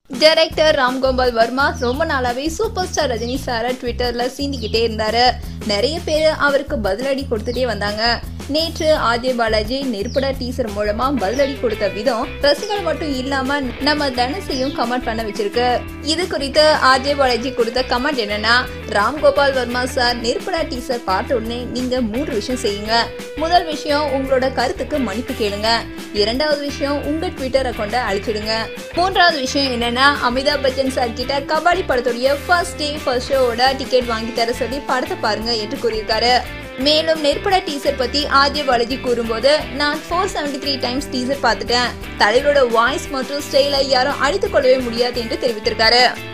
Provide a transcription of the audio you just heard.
director Ramgopal Verma ரொம்ப நாளாவே super star Rajini சாரை ட்விட்டர்ல சீண்டிக்கிட்டே இருந்தாரு நிறைய பேர் அவருக்கு பதிலடி கொடுத்துட்டே வந்தாங்க நேற்று ஆதிய பாலாஜி நெருப்படா டீசர் மூலமா பதிலடி கொடுத்த விதம் ரசிகர்கள் மட்டும் இல்லாம நம்ம தனுசையும் கமெண்ட் பண்ண வச்சிருக்கு இது குறித்து ஆதிய பாலாஜி கொடுத்த கமெண்ட் என்னன்னா ராம்கோபால் வர்மா சார் நெருப்படா டீசர் பார்த்த உடனே நீங்க மூன்று விஷயம் செய்யுங்க முதல் விஷயம் உங்களோட கருத்துக்கு மன்னிப்பு கேளுங்க இரண்டாவது விஷயம் உங்க ட்விட்டர் அக்கௌண்ட்டை அழிச்சிடுங்க மூன்றாவது விஷயம் என்னன்னா அமிதாப் பச்சன் சார் கிட்ட கபாடி படத்துடைய ஃபர்ஸ்ட் டே ஃபர்ஸ்ட் ஷோவோட டிக்கெட் வாங்கி தர சொல்லி படத்தை பாருங்க என்று கூறியிருக்காரு மேலும் நெருப்பட டீசர் பத்தி ஆதிய பாலாஜி கூறும்போது நான் four seventy three times teaser பார்த்துட்டேன் தலைவரோட வாய்ஸ் மற்றும் ஸ்டைலை யாரும் அழித்துக் கொள்ளவே முடியாது என்று தெரிவித்திருக்காரு